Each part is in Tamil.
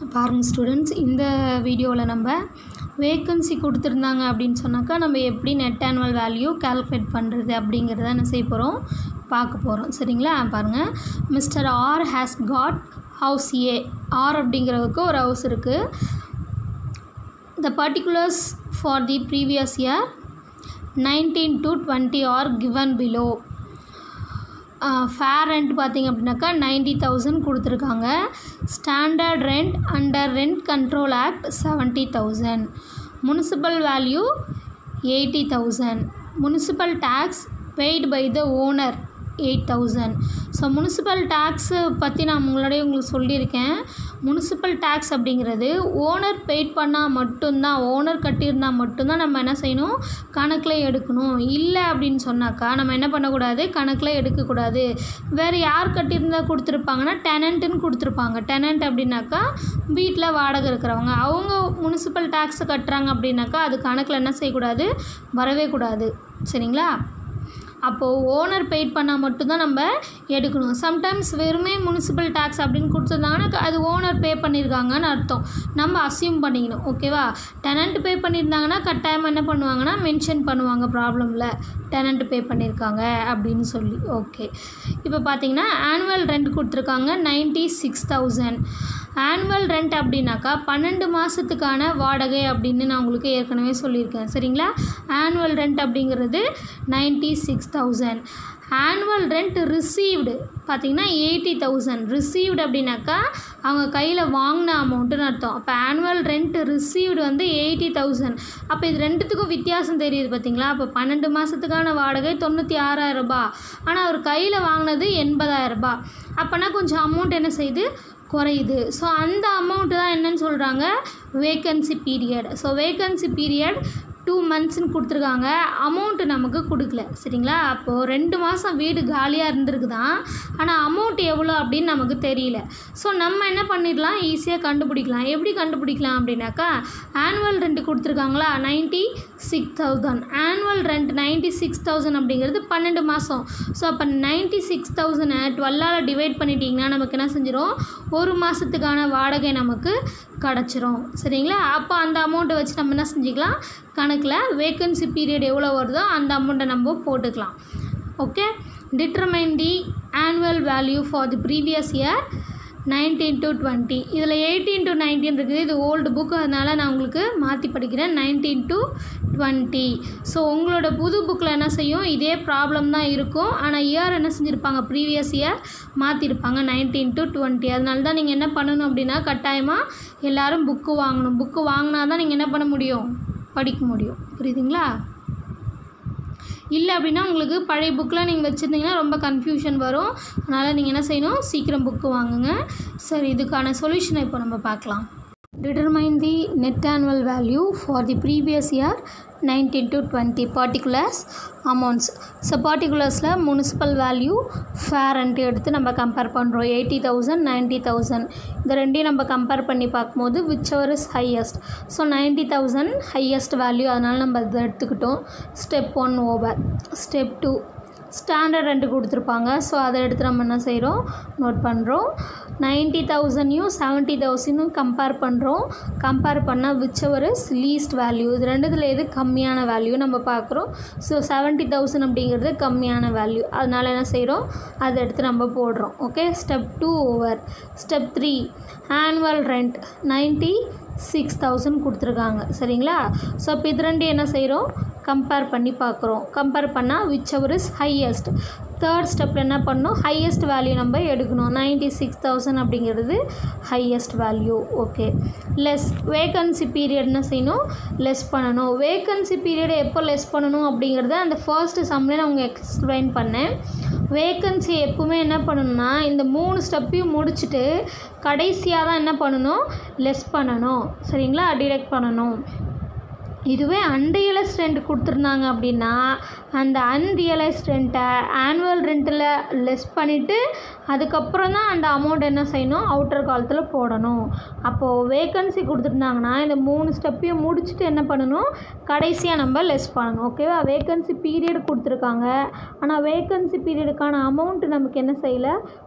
பாருங்கள் ஸ்டூடெண்ட்ஸ் இந்த வீடியோவில் நம்ம வேக்கன்சி கொடுத்துருந்தாங்க அப்படின்னு சொன்னாக்கா நம்ம எப்படி நெட் ஆனுவல் வேல்யூ கால்குலேட் பண்ணுறது அப்படிங்கிறத என்ன செய்ய போகிறோம் பார்க்க போகிறோம் சரிங்களா பாருங்கள் Mister R has got house A R அப்படிங்கிறவருக்கு ஒரு ஹவுஸ் இருக்குது the particulars for the previous year nineteen to twenty are given below fair rent பார்த்திங்க அப்படின்னாக்கா நைன்டி தௌசண்ட் கொடுத்துருக்காங்க standard rent under rent control act seventy thousand municipal value eighty thousand municipal tax paid by the owner eight thousand so municipal tax பற்றி நான் முன்னாடியே உங்களுக்கு சொல்லியிருக்கேன் முனிசிபல் டேக்ஸ் அப்படிங்கிறது ஓனர் பெய்ட் பண்ணால் மட்டும்தான் ஓனர் கட்டியிருந்தால் மட்டும்தான் நம்ம என்ன செய்யணும் கணக்கில் எடுக்கணும் இல்லை அப்படின்னு சொன்னாக்கா நம்ம என்ன பண்ணக்கூடாது கணக்கில் எடுக்கக்கூடாது வேறு யார் கட்டியிருந்தா கொடுத்துருப்பாங்கன்னா டெனண்ட்டுன்னு கொடுத்துருப்பாங்க டெனண்ட் அப்படின்னாக்கா வீட்டில் வாடகை இருக்கிறவங்க அவங்க முனிசிபல் டேக்ஸை கட்டுறாங்க அப்படின்னாக்கா அது கணக்கில் என்ன செய்யக்கூடாது வரவே கூடாது சரிங்களா அப்போது ஓனர் பெய்ட் பண்ணால் மட்டும்தான் நம்ம எடுக்கணும் சம்டைம்ஸ் வெறுமே முனிசிபல் டேக்ஸ் அப்படின்னு கொடுத்துருந்தாங்கன்னா அது ஓனர் பே பண்ணியிருக்காங்கன்னு அர்த்தம் நம்ம அசியூம் பண்ணிக்கணும் ஓகேவா டெனண்ட் பே பண்ணியிருந்தாங்கன்னா கட்டாயமாக என்ன பண்ணுவாங்கன்னா மென்ஷன் பண்ணுவாங்க ப்ராப்ளமில் டெனண்ட் பே பண்ணியிருக்காங்க அப்படின்னு சொல்லி ஓகே இப்போ பார்த்தீங்கன்னா ஆனுவல் ரெண்ட் கொடுத்துருக்காங்க ninety six thousand annual rent அப்படின்னாக்கா பன்னெண்டு மாதத்துக்கான வாடகை அப்படின்னு நான் உங்களுக்கு ஏற்கனவே சொல்லியிருக்கேன் சரிங்களா ஆனுவல் ரெண்ட் அப்படிங்கிறது ninety six thousand annual rent received பார்த்திங்கன்னா எயிட்டி தௌசண்ட் ரிசீவ்டு அப்படின்னாக்கா அவங்க கையில் வாங்கின அமௌண்ட்டுன்னு அர்த்தம் அப்போ ஆனுவல் ரெண்ட் ரிசீவ்டு வந்து எயிட்டி தௌசண்ட் அப்போ இது ரெண்டுத்துக்கும் வித்தியாசம் தெரியுது பார்த்தீங்களா அப்போ பன்னெண்டு மாதத்துக்கான வாடகை தொண்ணூற்றி ஆறாயிரம் ரூபாய் ஆனால் அவர் கையில் வாங்கினது எண்பதாயிரம் ரூபாய் அப்போனா கொஞ்சம் அமௌண்ட் என்ன செய்யுது குறையுது ஸோ அந்த அமௌண்ட்டு தான் என்னன்னு சொல்கிறாங்க vacancy period so vacancy period two மந்த்ஸ்னு கொடுத்துருக்காங்க அமௌண்ட்டு நமக்கு கொடுக்கல சரிங்களா அப்போது ரெண்டு மாதம் வீடு காலியாக இருந்திருக்கு தான் ஆனால் அமௌண்ட் எவ்வளோ அப்படின்னு நமக்கு தெரியல ஸோ நம்ம என்ன பண்ணிடலாம் ஈஸியாக கண்டுபிடிக்கலாம் எப்படி கண்டுபிடிக்கலாம் அப்படின்னாக்கா ஆனுவல் ரெண்ட் கொடுத்துருக்காங்களா ninety six thousand annual rent ninety six thousand அப்படிங்கிறது பன்னெண்டு மாதம் ஸோ அப்போ நைன்ட்டி சிக்ஸ் தௌசண்டை டுவெல்லால் டிவைட் பண்ணிட்டீங்கன்னா நமக்கு என்ன செஞ்சிடும் ஒரு மாதத்துக்கான வாடகை நமக்கு கிடச்சிரும் சரிங்களா அப்போ அந்த அமௌண்ட்டை வச்சு நம்ம என்ன செஞ்சுக்கலாம் கணக்கில் வேக்கன்சி பீரியட் எவ்வளோ வருதோ அந்த அமௌண்ட்டை நம்ம போட்டுக்கலாம் okay determine the annual value for the previous year nineteen to twenty இதில் எயிட்டீன் டு நைன்டீன் இருக்குது இது ஓல்டு புக் அதனால் நான் உங்களுக்கு மாற்றி படிக்கிறேன் நைன்டீன் டு டுவெண்ட்டி ஸோ உங்களோட புது புக்கில் என்ன செய்யும் இதே ப்ராப்ளம் தான் இருக்கும் ஆனால் இயர் என்ன செஞ்சுருப்பாங்க ப்ரீவியஸ் இயர் மாற்றிருப்பாங்க நைன்டீன் டு டுவெண்ட்டி அதனால தான் நீங்கள் என்ன பண்ணணும் அப்படின்னா கட்டாயமாக எல்லோரும் புக்கு வாங்கணும் புக்கு வாங்கினா தான் நீங்கள் என்ன பண்ண முடியும் படிக்க முடியும் புரியுதுங்களா இல்லை அப்படின்னா உங்களுக்கு பழைய புக்கெலாம் நீங்கள் வச்சுருந்தீங்கன்னா ரொம்ப கன்ஃபியூஷன் வரும் அதனால் நீங்கள் என்ன செய்யணும் சீக்கிரம் புக்கு வாங்குங்க சரி இதுக்கான சொல்யூஷனை இப்போ நம்ம பார்க்கலாம் determine the net annual value for the previous year nineteen to twenty particulars amounts so பர்டிகுலர்ஸில் முனிசிபல் வேல்யூ ஃபேர் ரெண்ட்டு எடுத்து நம்ம கம்பேர் பண்ணுறோம் எயிட்டி தௌசண்ட் நைன்ட்டி தௌசண்ட் இந்த ரெண்டையும் நம்ம கம்பேர் பண்ணி பார்க்கும்போது whichever is highest so ninety thousand highest value அதனால் நம்ம இதை எடுத்துக்கிட்டோம் step one over step two standard rent கொடுத்துருப்பாங்க ஸோ அதை எடுத்து நம்ம என்ன செய்கிறோம் நோட் பண்ணுறோம் நைன்ட்டி தௌசண்டையும் செவன்ட்டி தௌசண்டும் கம்பேர் பண்ணுறோம் கம்பேர் பண்ணால் whichever is least value இது ரெண்டுத்தில் எது கம்மியான வேல்யூ நம்ம பார்க்குறோம் ஸோ செவன்ட்டி தௌசண்ட் அப்படிங்கிறது கம்மியான வேல்யூ அதனால் என்ன செய்கிறோம் அதை எடுத்து நம்ம போடுறோம் okay step two over step three annual rent ninety six thousand கொடுத்துருக்காங்க சரிங்களா ஸோ இப்போ இது ரெண்டு என்ன செய்கிறோம் கம்பேர் பண்ணி பார்க்குறோம் கம்பேர் பண்ணால் whichever is highest third ஸ்டெப்பில் என்ன பண்ணணும் ஹையஸ்ட் வேல்யூ நம்ம எடுக்கணும் நைன்ட்டி சிக்ஸ் தௌசண்ட் அப்படிங்கிறது highest value okay less vacancy period என்ன செய்யணும் லெஸ் பண்ணணும் வேக்கன்சி பீரியட் எப்போ லெஸ் பண்ணணும் அப்படிங்கிறத அந்த ஃபர்ஸ்ட்டு சம்மில் நான் உங்களுக்கு எக்ஸ்பிளைன் பண்ணேன் வேக்கன்சி எப்பவுமே என்ன பண்ணணும்னா இந்த மூணு ஸ்டெப்பையும் முடிச்சுட்டு கடைசியாக தான் என்ன பண்ணணும் லெஸ் பண்ணணும் சரிங்களா டிடெக்ட் பண்ணணும் இதுவே அன்ரியலைஸ் ரெண்ட் கொடுத்துருந்தாங்க அப்படின்னா அந்த அன்ரியலைஸ் ரெண்ட்டை ஆனுவல் ரெண்ட்டில் லெஸ் பண்ணிவிட்டு அதுக்கப்புறம் தான் அந்த அமௌண்ட் என்ன செய்யணும் அவுட்டர் காலத்தில் போடணும் அப்போது வேக்கன்சி கொடுத்துருந்தாங்கன்னா இந்த மூணு ஸ்டெப்பையும் முடிச்சுட்டு என்ன பண்ணணும் கடைசியாக நம்ம லெஸ் பண்ணணும் ஓகேவா வேக்கன்சி பீரியட் கொடுத்துருக்காங்க ஆனால் வேக்கன்சி பீரியடுக்கான அமௌண்ட் நமக்கு என்ன செய்யலை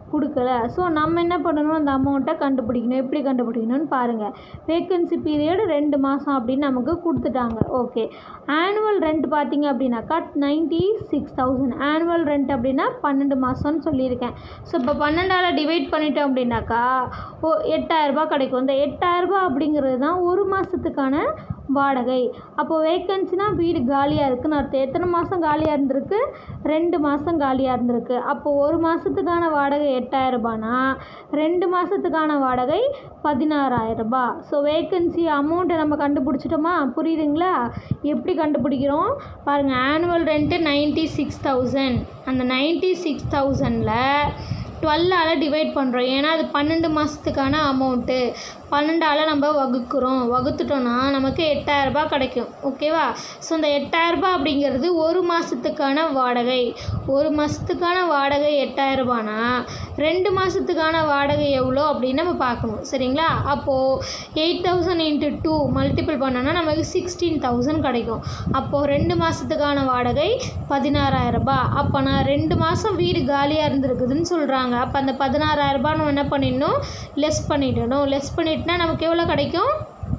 கொடுக்கல ஸோ நம்ம என்ன பண்ணணும் அந்த அமௌண்ட்டை கண்டுபிடிக்கணும் எப்படி கண்டுபிடிக்கணும்னு பாருங்கள் வேக்கன்சி பீரியட் ரெண்டு மாதம் அப்படின்னு நமக்கு கொடுத்துட்டாங்க ஓகே ஆனுவல் ரெண்ட் பார்த்தீங்க அப்படின்னாக்கா ninety six thousand annual rent அப்படின்னா பன்னெண்டு மாதம்னு சொல்லியிருக்கேன் ஸோ இப்போ பன்னெண்டால் டிவைட் பண்ணிட்டோம் அப்படின்னாக்கா ஓ எட்டாயிரரூபா கிடைக்கும் இந்த எட்டாயிரரூபா அப்படிங்கிறது தான் ஒரு மாதத்துக்கான வாடகை அப்போ வேக்கன்சினா வீடு காலியாக இருக்குன்னு அர்த்தம் எத்தனை மாதம் காலியாக இருந்திருக்கு ரெண்டு மாதம் காலியாக இருந்திருக்கு அப்போ ஒரு மாதத்துக்கான வாடகை எட்டாயிரரூபானா ரெண்டு மாதத்துக்கான வாடகை பதினாறாயிரரூபா ஸோ வேக்கன்சி அமௌண்ட்டை நம்ம கண்டுபிடிச்சிட்டோமா புரியுதுங்களா எப்படி கண்டுபிடிக்கிறோம் பாருங்கள் annual rent ninety six thousand அந்த நைன்ட்டி சிக்ஸ் தௌசண்டில் டுவெல்லால் டிவைட் பண்ணுறோம் ஏன்னா அது பன்னெண்டு மாதத்துக்கான அமௌண்ட்டு பன்னெண்டால் நம்ம வகுக்கிறோம் வகுத்துட்டோன்னா நமக்கு எட்டாயிரரூபா கிடைக்கும் ஓகேவா ஸோ இந்த எட்டாயிரரூபா அப்படிங்கிறது ஒரு மாதத்துக்கான வாடகை ஒரு மாதத்துக்கான வாடகை எட்டாயிரரூபானா ரெண்டு மாதத்துக்கான வாடகை எவ்வளோ அப்படின்னு நம்ம பார்க்கணும் சரிங்களா அப்போது eight thousand into two multiple பண்ணோன்னா நமக்கு சிக்ஸ்டீன் தௌசண்ட் கிடைக்கும் அப்போது ரெண்டு மாதத்துக்கான வாடகை பதினாறாயிரரூபா அப்போ நான் ரெண்டு மாதம் வீடு காலியாக இருந்திருக்குதுன்னு சொல்கிறாங்க அப்போ அந்த பதினாறாயிரரூபா நம்ம என்ன பண்ணிடணும் லெஸ் பண்ணிடணும் லெஸ் பண்ணிட்டுனா நமக்கு எவ்வளோ கிடைக்கும்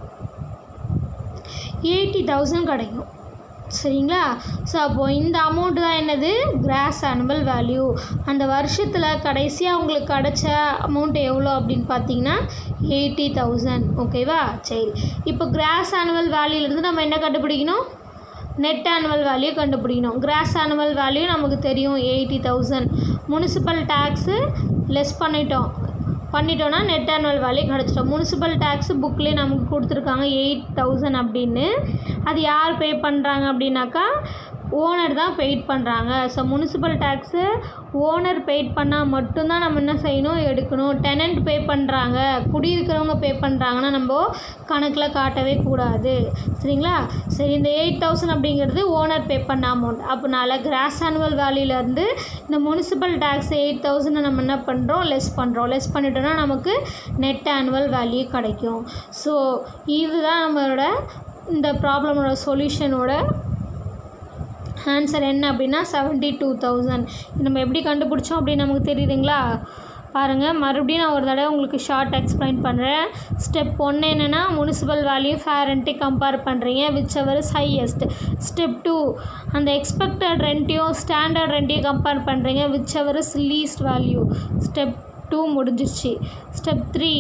எயிட்டி தௌசண்ட் கிடைக்கும் சரிங்களா ஸோ அப்போது இந்த அமௌண்ட் தான் என்னது கிராஸ் ஆனுவல் வேல்யூ அந்த வருஷத்தில் கடைசியாக உங்களுக்கு கிடைச்ச அமௌண்ட் எவ்வளோ அப்படின்னு பார்த்தீங்கன்னா எயிட்டி தௌசண்ட் ஓகேவா சரி இப்போ கிராஸ் ஆனுவல் வேல்யூலேருந்து நம்ம என்ன கண்டுபிடிக்கணும் நெட் ஆனுவல் வேல்யூ கண்டுபிடிக்கணும் கிராஸ் ஆனுவல் வேல்யூ நமக்கு தெரியும் eighty thousand municipal tax less பண்ணிட்டோம் பண்ணிட்டோன்னா நெட் ஆனுவல் வேல்யூ கிடச்சிட்டோம் முனிசிபல் டேக்ஸ் புக்லேயே நமக்கு கொடுத்துருக்காங்க எயிட் தௌசண்ட் அப்படின்னு அது யார் பே பண்ணுறாங்க அப்படின்னாக்கா ஓனர் தான் பெய்ட் பண்ணுறாங்க so municipal tax owner paid பண்ணால் மட்டும்தான் நம்ம என்ன செய்யணும் எடுக்கணும் டெனண்ட் பே பண்ணுறாங்க குடியிருக்கிறவங்க பே பண்ணுறாங்கன்னா நம்ம கணக்கில் காட்டவே கூடாது சரிங்களா சரி இந்த எயிட் தௌசண்ட் அப்படிங்கிறது ஓனர் பே பண்ண அமௌண்ட் அப்போனால கிராஸ் ஆனுவல் வேல்யூலேருந்து இந்த முனிசிபல் டேக்ஸ் எயிட் தௌசண்டை நம்ம என்ன பண்ணுறோம் லெஸ் பண்ணுறோம் லெஸ் பண்ணிட்டோன்னா நமக்கு நெட் ஆனுவல் வேல்யூ கிடைக்கும் ஸோ இதுதான் நம்மளோட இந்த ப்ராப்ளமோட சொல்யூஷனோட ஆன்சர் என்ன அப்படின்னா செவன்ட்டி டூ தௌசண்ட் நம்ம எப்படி கண்டுபிடிச்சோம் அப்படின்னு நமக்கு தெரியுதுங்களா பாருங்கள் மறுபடியும் நான் ஒரு தடவை உங்களுக்கு ஷார்ட் எக்ஸ்பிளைன் பண்ணுறேன் ஸ்டெப் ஒன்று என்னென்னா முனிசிபல் வேல்யூ ஃபேரண்ட்டை கம்பேர் பண்ணுறீங்க whichever is highest step two அந்த எக்ஸ்பெக்டட் ரெண்ட்டையும் ஸ்டாண்டர்ட் ரெண்ட்டையும் கம்பேர் பண்ணுறீங்க whichever is least value step two முடிஞ்சிருச்சு ஸ்டெப் த்ரீ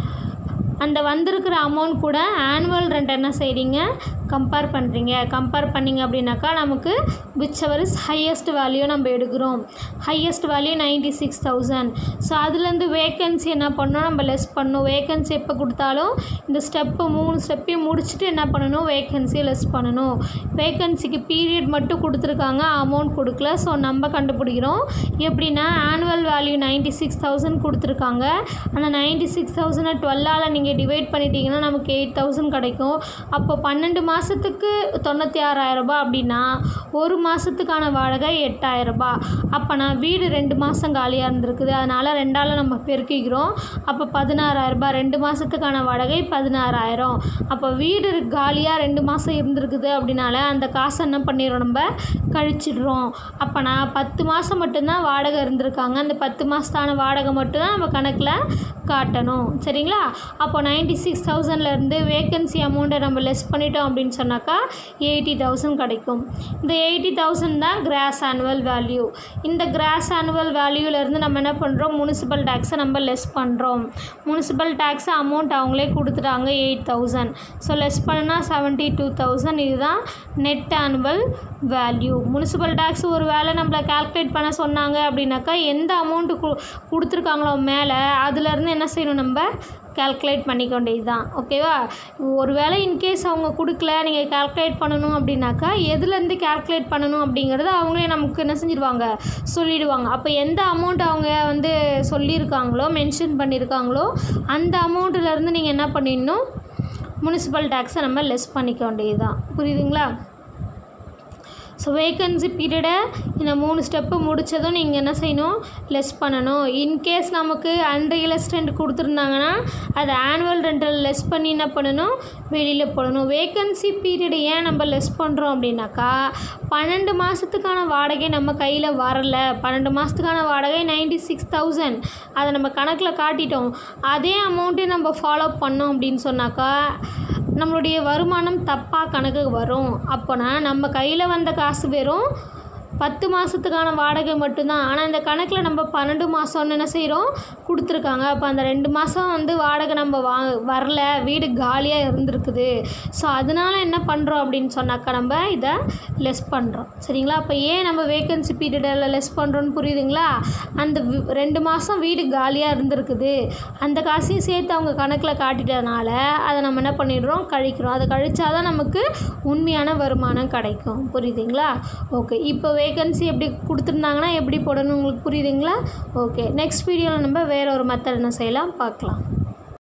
அந்த வந்திருக்கிற அமௌண்ட் கூட ஆனுவல் ரெண்ட் என்ன செய்கிறீங்க கம்பேர் பண்ணுறீங்க கம்பேர் பண்ணிங்க அப்படின்னாக்கா நமக்கு whichever is highest value நம்ம எடுக்கிறோம் highest value ninety six thousand so அதுலேருந்து வேக்கன்சி என்ன பண்ணணும் நம்ம லெஸ் பண்ணணும் வேக்கன்சி எப்போ கொடுத்தாலும் இந்த ஸ்டெப்பு மூணு ஸ்டெப்பையும் முடிச்சுட்டு என்ன பண்ணணும் வேக்கன்சியை லெஸ் பண்ணணும் வேக்கன்சிக்கு பீரியட் மட்டும் கொடுத்துருக்காங்க அமௌண்ட் கொடுக்கல ஸோ நம்ம கண்டுபிடிக்கிறோம் எப்படின்னா annual value ninety six thousand கொடுத்துருக்காங்க அந்த நைன்ட்டி சிக்ஸ் தௌசண்டை டுவெல்லால் நீங்கள் டிவைட் பண்ணிட்டீங்கன்னா நமக்கு எயிட் தௌசண்ட் கிடைக்கும் அப்போ பன்னெண்டு மாதத்துக்கு தொண்ணூற்றி ஆறாயிரரூபா அப்படின்னா ஒரு மாதத்துக்கான வாடகை எட்டாயிரரூபா அப்போ நான் வீடு ரெண்டு மாதம் காலியாக இருந்திருக்குது அதனால் ரெண்டால் நம்ம பெருக்கிக்கிறோம் அப்போ பதினாறாயிரரூபா ரெண்டு மாதத்துக்கான வாடகை பதினாறாயிரம் அப்போ வீடு காலியாக ரெண்டு மாதம் இருந்திருக்குது அப்படின்னால அந்த காசை என்ன பண்ணிடுறோம் நம்ம கழிச்சிடுறோம் அப்போ நான் பத்து மாதம் மட்டும்தான் வாடகை இருந்திருக்காங்க அந்த பத்து மாதத்தான வாடகை மட்டும்தான் நம்ம கணக்கில் காட்டணும் சரிங்களா அப்போ நைன்ட்டி சிக்ஸ் தௌசண்ட்லேருந்து வேக்கன்சி அமௌண்ட்டை நம்ம லெஸ் பண்ணிட்டோம் அப்படின்னு சொன்னாக்கா எயிட்டி தௌசண்ட் கிடைக்கும் இந்த எயிட்டி தௌசண்ட் தான் கிராஸ் ஆனுவல் வேல்யூ இந்த கிராஸ் ஆனுவல் வேல்யூலேருந்து நம்ம என்ன பண்ணுறோம் முனிசிபல் டேக்ஸை நம்ம லெஸ் பண்ணுறோம் முனிசிபல் டேக்ஸ் அமௌண்ட் அவங்களே கொடுத்துட்டாங்க எயிட் தௌசண்ட் ஸோ லெஸ் பண்ணால் செவன்ட்டி டூ தௌசண்ட் இதுதான் net annual value municipal tax ஒரு வேளை நம்மளை கால்குலேட் பண்ண சொன்னாங்க அப்படின்னாக்கா எந்த அமௌண்ட்டு கு கொடுத்துருக்காங்களோ மேலே அதுலேருந்து என்ன செய்யணும் நம்ம கால்குலேட் பண்ணிக்க வேண்டியது தான் ஓகேவா ஒருவேளை இன்கேஸ் அவங்க கொடுக்கல நீங்கள் கால்குலேட் பண்ணணும் அப்படின்னாக்கா எதுலேருந்து கால்குலேட் பண்ணணும் அப்படிங்கிறத அவங்களே நமக்கு என்ன செஞ்சிருவாங்க சொல்லிடுவாங்க அப்போ எந்த அமௌண்ட் அவங்க வந்து சொல்லியிருக்காங்களோ மென்ஷன் பண்ணியிருக்காங்களோ அந்த அமௌண்ட்டிலேருந்து நீங்கள் என்ன பண்ணிடணும் முனிசிபல் டேக்ஸை நம்ம லெஸ் பண்ணிக்க வேண்டியது தான் புரியுதுங்களா ஸோ வேக்கன்சி பீரியடை இந்த மூணு ஸ்டெப்பு முடித்ததும் நீங்கள் என்ன செய்யணும் லெஸ் பண்ணணும் இன்கேஸ் நமக்கு அன்ரியலைஸ்ட் ரெண்ட் கொடுத்துருந்தாங்கன்னா அதை ஆனுவல் ரெண்டல் லெஸ் பண்ணி என்ன பண்ணணும் வெளியில் போடணும் வேக்கன்சி பீரியடு ஏன் நம்ம லெஸ் பண்ணுறோம் அப்படின்னாக்கா பன்னெண்டு மாதத்துக்கான வாடகை நம்ம கையில் வரல பன்னெண்டு மாதத்துக்கான வாடகை நைன்டி சிக்ஸ் தௌசண்ட் அதை நம்ம கணக்கில் காட்டிட்டோம் அதே அமௌண்ட்டே நம்ம ஃபாலோ பண்ணோம் அப்படின்னு சொன்னாக்கா நம்மளுடைய வருமானம் தப்பாக கணக்குக்கு வரும் அப்போனா நம்ம கையில் வந்த காசு வெறும் பத்து மாதத்துக்கான வாடகை மட்டும்தான் ஆனால் இந்த கணக்கில் நம்ம பன்னெண்டு மாதம்னு என்ன செய்கிறோம் கொடுத்துருக்காங்க அப்போ அந்த ரெண்டு மாதம் வந்து வாடகை நம்ம வா வரல வீடு காலியாக இருந்திருக்குது ஸோ அதனால் என்ன பண்ணுறோம் அப்படின்னு சொன்னாக்கா நம்ம இதை லெஸ் பண்ணுறோம் சரிங்களா அப்போ ஏன் நம்ம வேக்கன்சி பீரியடில் லெஸ் பண்ணுறோன்னு புரியுதுங்களா அந்த வி- ரெண்டு மாதம் வீடு காலியாக இருந்திருக்குது அந்த காசையும் சேர்த்து அவங்க கணக்கில் காட்டிட்டதுனால அதை நம்ம என்ன பண்ணிடுறோம் கழிக்கிறோம் அதை கழிச்சாதான் நமக்கு உண்மையான வருமானம் கிடைக்கும் புரியுதுங்களா ஓகே இப்போ வேகன்சி எப்படி கொடுத்துருந்தாங்கன்னா எப்படி போடணும் உங்களுக்கு புரியுதுங்களா ஓகே நெக்ஸ்ட் வீடியோவில் நம்ம வேற ஒரு மெத்தட் என்ன செய்யலாம் பார்க்கலாம்